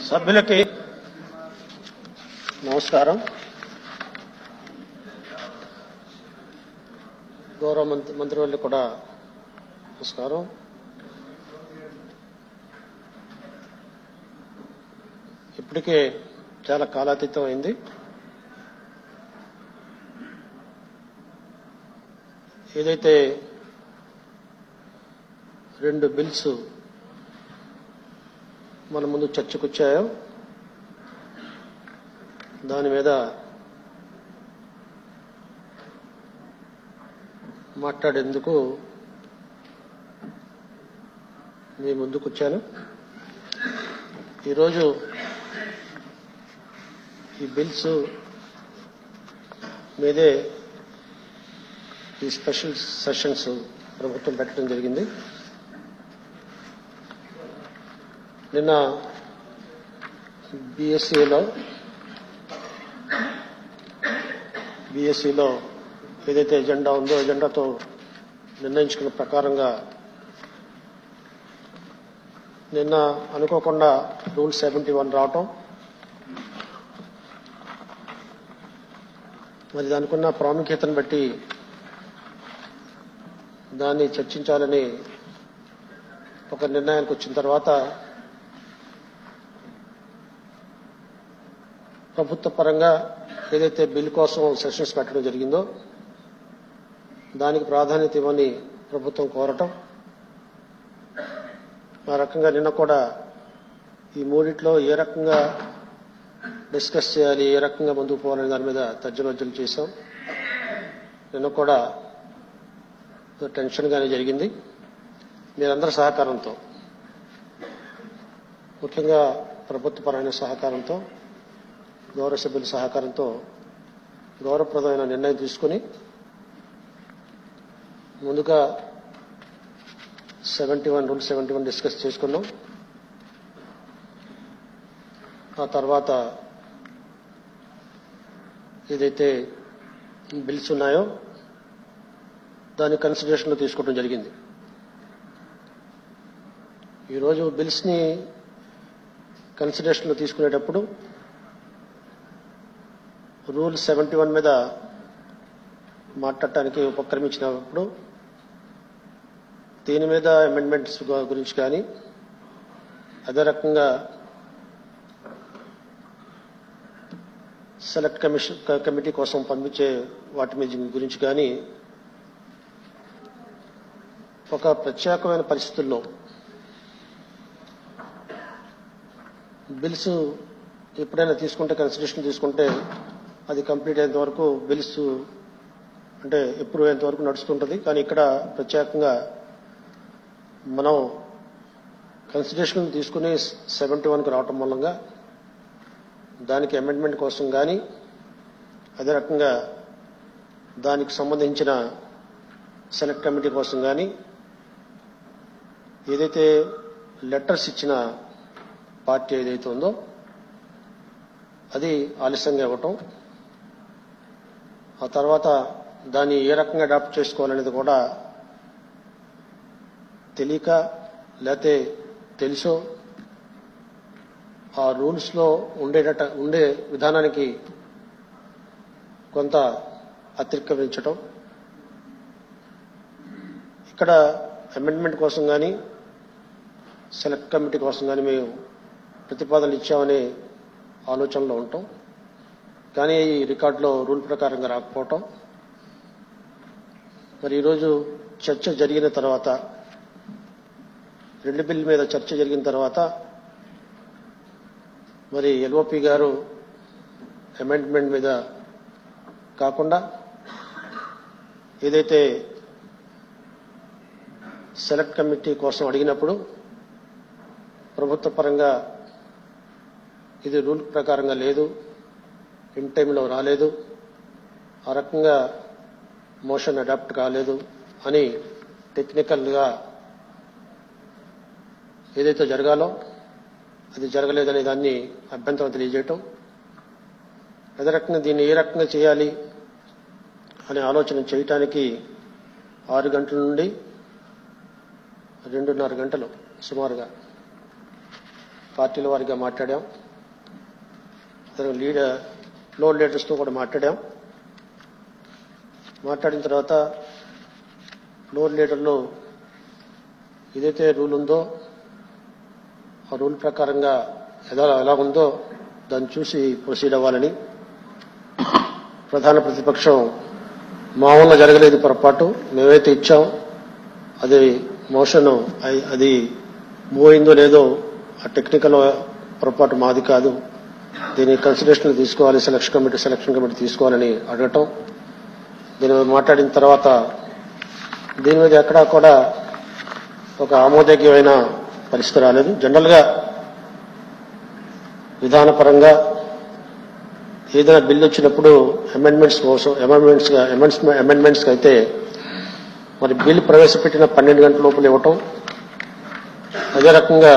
సభ్యులకి నమస్కారం గౌరవ మంత్రి మంత్రివర్యులు కూడా నమస్కారం ఇప్పటికే చాలా కాలాతీతం అయింది ఏదైతే రెండు బిల్స్ మన ముందు చర్చకు వచ్చాయో దాని మీద మాట్లాడేందుకు మీ ముందుకు వచ్చాను ఈరోజు ఈ బిల్స్ మీదే ఈ స్పెషల్ సెషన్స్ ప్రభుత్వం పెట్టడం జరిగింది నిన్న బీఎస్సీలో బీఎస్సీలో ఏదైతే ఎజెండా ఉందో ఎజెండాతో నిర్ణయించుకున్న ప్రకారంగా నిన్న అనుకోకుండా రూల్ సెవెంటీ వన్ రావటం మరి దానికి ఉన్న ప్రాముఖ్యతను బట్టి దాన్ని చర్చించాలని ఒక నిర్ణయానికి వచ్చిన తర్వాత ప్రభుత్వ పరంగా ఏదైతే బిల్ కోసం సెషన్స్ పెట్టడం జరిగిందో దానికి ప్రాధాన్యత ఇవ్వని ప్రభుత్వం కోరటం ఆ రకంగా నిన్న కూడా ఈ మూడిట్లో ఏ రకంగా డిస్కస్ చేయాలి ఏ రకంగా ముందుకు పోవాలనే దాని మీద తర్జుమర్జులు చేశాం నిన్న కూడా టెన్షన్గానే జరిగింది మీరందరి సహకారంతో ముఖ్యంగా ప్రభుత్వపరమైన సహకారంతో గౌరవ సభ్యుల సహకారంతో గౌరవప్రదమైన నిర్ణయం తీసుకుని ముందుగా seventy one rule seventy one discuss చేసుకున్నాం ఆ తర్వాత ఏదైతే బిల్స్ ఉన్నాయో దాని కన్సిడరేషన్లో తీసుకోవడం జరిగింది ఈరోజు బిల్స్ని కన్సిడరేషన్లో తీసుకునేటప్పుడు రూల్ సెవెంటీ వన్ మీద మాట్లాడటానికి ఉపక్రమించినప్పుడు దీని మీద అమెండ్మెంట్స్ గురించి కానీ అదే రకంగా సెలెక్ట్ కమిషన్ కమిటీ కోసం పంపించే వాటి మీద గురించి కానీ ఒక ప్రత్యేకమైన పరిస్థితుల్లో బిల్స్ ఎప్పుడైనా తీసుకుంటే కన్సిడరేషన్ తీసుకుంటే అది కంప్లీట్ అయ్యేంత వరకు బిల్స్ అంటే అప్రూవ్ అయ్యేంత వరకు నడుస్తుంటుంది కానీ ఇక్కడ ప్రత్యేకంగా మనం కన్సిడరేషన్ తీసుకుని సెవెంటీ వన్కి రావటం మూలంగా దానికి అమెండ్మెంట్ కోసం కానీ అదే రకంగా దానికి సంబంధించిన సెలెక్ట్ కమిటీ కోసం కానీ ఏదైతే లెటర్స్ ఇచ్చిన పార్టీ ఏదైతే ఉందో అది ఆలస్యంగా ఇవ్వటం ఆ తర్వాత దాన్ని ఏ రకంగా అడాప్ట్ చేసుకోవాలనేది కూడా తెలియక లేతే తెలుసో ఆ రూల్స్లో ఉండేటట ఉండే విధానానికి కొంత అతిక్రమించటం ఇక్కడ అమెండ్మెంట్ కోసం కానీ సెలెక్ట్ కమిటీ కోసం కానీ మేము ప్రతిపాదనలు ఇచ్చామనే ఆలోచనలో ఉంటాం కానీ ఈ రికార్డులో రూల్ ప్రకారంగా రాకపోవటం మరి ఈరోజు చర్చ జరిగిన తర్వాత రెండు బిల్ మీద చర్చ జరిగిన తర్వాత మరి ఎల్ఓపి గారు అమెండ్మెంట్ మీద కాకుండా ఏదైతే సెలెక్ట్ కమిటీ కోసం అడిగినప్పుడు ప్రభుత్వ పరంగా ఇది రూల్ ప్రకారంగా లేదు ఇన్ టైంలో రాలేదు ఆ రకంగా మోషన్ అడాప్ట్ కాలేదు అని టెక్నికల్గా ఏదైతే జరగాలో అది జరగలేదనే దాన్ని అభ్యంతరం తెలియజేయటం అదే రకంగా దీన్ని ఏ రకంగా చేయాలి అనే ఆలోచన చేయటానికి ఆరు గంటల నుండి రెండున్నర గంటలు సుమారుగా పార్టీల వారిగా మాట్లాడాం అతను లీడర్ లోడ్ లీడర్స్తో కూడా మాట్లాడాం మాట్లాడిన తర్వాత లోడ్ లీడర్లో ఏదైతే రూల్ ఉందో ఆ రూల్ ప్రకారంగా ఎలా ఎలా ఉందో దాన్ని చూసి ప్రొసీడ్ అవ్వాలని ప్రధాన ప్రతిపక్షం మా వల్ల జరగలేదు పొరపాటు మేమైతే ఇచ్చాం అది మోషన్ అయి- అది మూవ్ అయిందో లేదో ఆ టెక్నికల్ పొరపాటు మాది కాదు దీన్ని కన్సిడరేషన్ తీసుకోవాలి సెలక్షన్ కమిటీ సెలక్షన్ కమిటీ తీసుకోవాలని అడగటం దీని మీద మాట్లాడిన తర్వాత దీని మీద ఎక్కడా కూడా ఒక ఆమోదయోగ్యమైన పరిస్థితి రాలేదు జనరల్గా విధానపరంగా ఏదైనా బిల్లు వచ్చినప్పుడు అమెండ్మెంట్స్ కోసం అమెండ్మెంట్స్ అమెండ్మెంట్స్ అయితే మరి బిల్ ప్రవేశపెట్టిన పన్నెండు గంటల లోపల ఇవ్వటం అదే రకంగా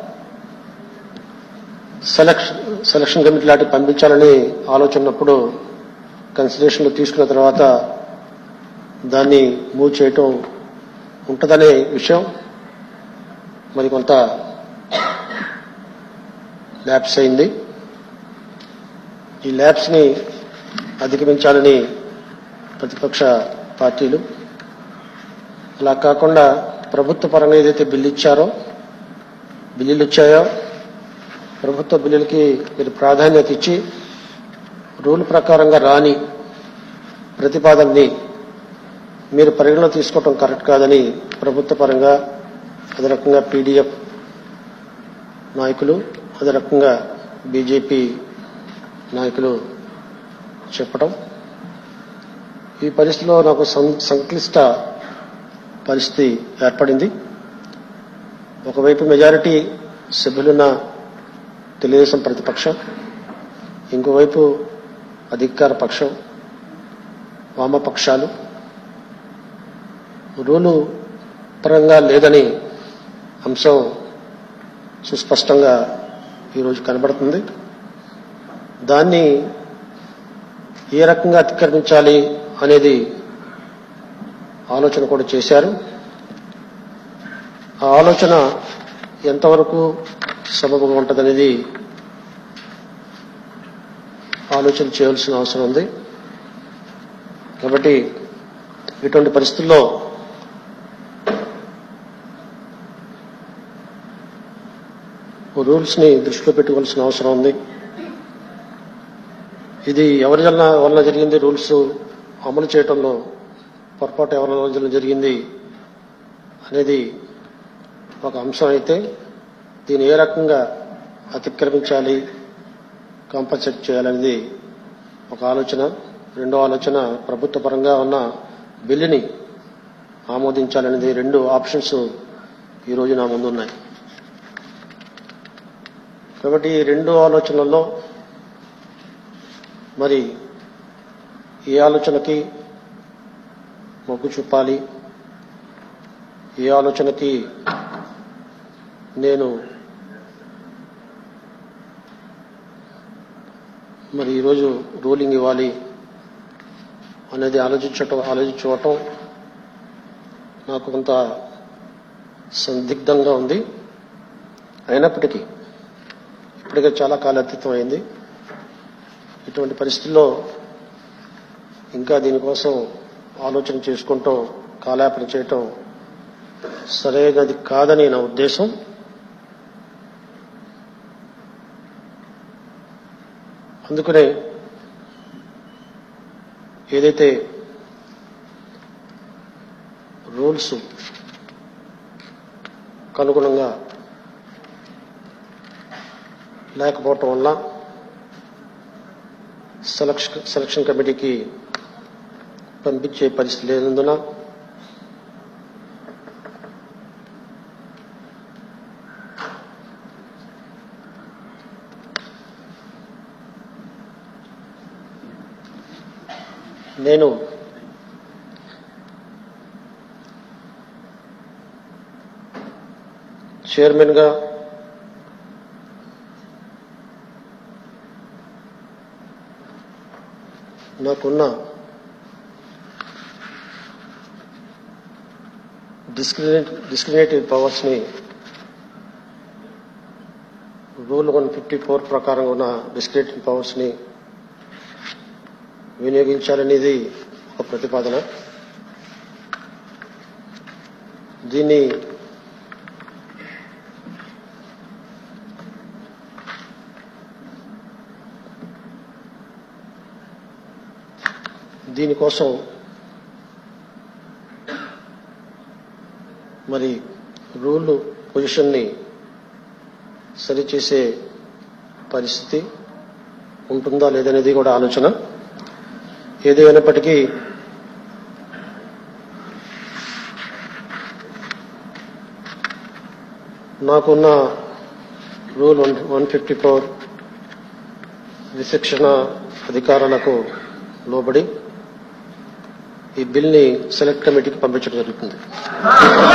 సెలక్షన్ సెలక్షన్ కమిటీ లాంటి పంపించాలని ఆలోచన ఉన్నప్పుడు కన్సిడరేషన్లో తీసుకున్న తర్వాత దాన్ని మూవ్ చేయటం ఉంటుందనే విషయం మరి కొంత ల్యాబ్స్ అయింది ఈ ల్యాబ్స్ ని అధిగమించాలని ప్రతిపక్ష పార్టీలు అలా కాకుండా ప్రభుత్వ పరంగా ఏదైతే బిల్లు ఇచ్చారో బిల్లులు ఇచ్చాయో ప్రభుత్వ బిల్లులకి మీరు ప్రాధాన్యత ఇచ్చి రూల్ ప్రకారంగా రాని ప్రతిపాదనని మీరు పరిగణలో తీసుకోవటం కరెక్ట్ కాదని ప్రభుత్వ పరంగా అదే రకంగా పీడీఎఫ్ నాయకులు అదే రకంగా బీజేపీ నాయకులు చెప్పటం ఈ పరిస్థితిలో నాకు సం- సంక్లిష్ట పరిస్థితి ఏర్పడింది ఒకవైపు మెజారిటీ సభ్యులున్న తెలుగుదేశం ప్రతిపక్షం ఇంకోవైపు అధికార పక్షం వామపక్షాలు రూలు పరంగా లేదని అంశం సుస్పష్టంగా ఈరోజు కనబడుతుంది దాన్ని ఏ రకంగా అతిక్రమించాలి అనేది ఆలోచన కూడా చేశారు ఆ ఆలోచన ఎంతవరకు సబబుగా ఉంటుందనేది ఆలోచన చేయాల్సిన అవసరం ఉంది కాబట్టి ఇటువంటి పరిస్థితుల్లో రూల్స్ ని దృష్టిలో పెట్టుకోవాల్సిన అవసరం ఉంది ఇది ఎవరి వల్ల వల్ల జరిగింది రూల్స్ అమలు చేయడంలో పొరపాటు ఎవరి వల్ల జరిగింది అనేది ఒక అంశం అయితే దీన్ని ఏ రకంగా అతిక్రమించాలి కాంపన్సేట్ చేయాలనేది ఒక ఆలోచన రెండో ఆలోచన ప్రభుత్వ పరంగా ఉన్న బిల్లుని ఆమోదించాలనేది రెండు ఆప్షన్స్ ఈరోజు నా ముందు ఉన్నాయి కాబట్టి ఈ రెండు ఆలోచనల్లో మరి ఏ ఆలోచనకి మొగ్గు చూపాలి ఏ ఆలోచనకి నేను మరి ఈరోజు రూలింగ్ ఇవ్వాలి అనేది ఆలోచించటం ఆలోచించుకోవటం నాకు కొంత సందిగ్ధంగా ఉంది అయినప్పటికీ ఇప్పటికే చాలా కాలాతీతం అయింది ఇటువంటి పరిస్థితుల్లో ఇంకా దీనికోసం ఆలోచన చేసుకుంటూ కాలాపన చేయటం సరైనది కాదని నా ఉద్దేశం అందుకనే ఏదైతే రూల్స్ కనుగుణంగా లేకపోవటం వల్ల సెలక్షన్ సెలక్షన్ కమిటీకి పంపించే పరిస్థితి లేనందున నేను చైర్మన్గా నాకున్న డిస్క్రిమినేట్ డిస్క్రిమినేటివ్ పవర్స్ని రూల్ వన్ ఫిఫ్టీ ఫోర్ ప్రకారం ఉన్న డిస్క్రిప్టివ్ పవర్స్ ని వినియోగించాలనేది ఒక ప్రతిపాదన దీన్ని దీనికోసం మరి రూల్ పొజిషన్ని సరిచేసే పరిస్థితి ఉంటుందా లేదనేది కూడా ఆలోచన ఏదైనప్పటికీ నాకున్న rule one one fifty four విశిక్షణ అధికారాలకు లోబడి ఈ బిల్ని సెలెక్ట్ కమిటీకి పంపించడం జరుగుతుంది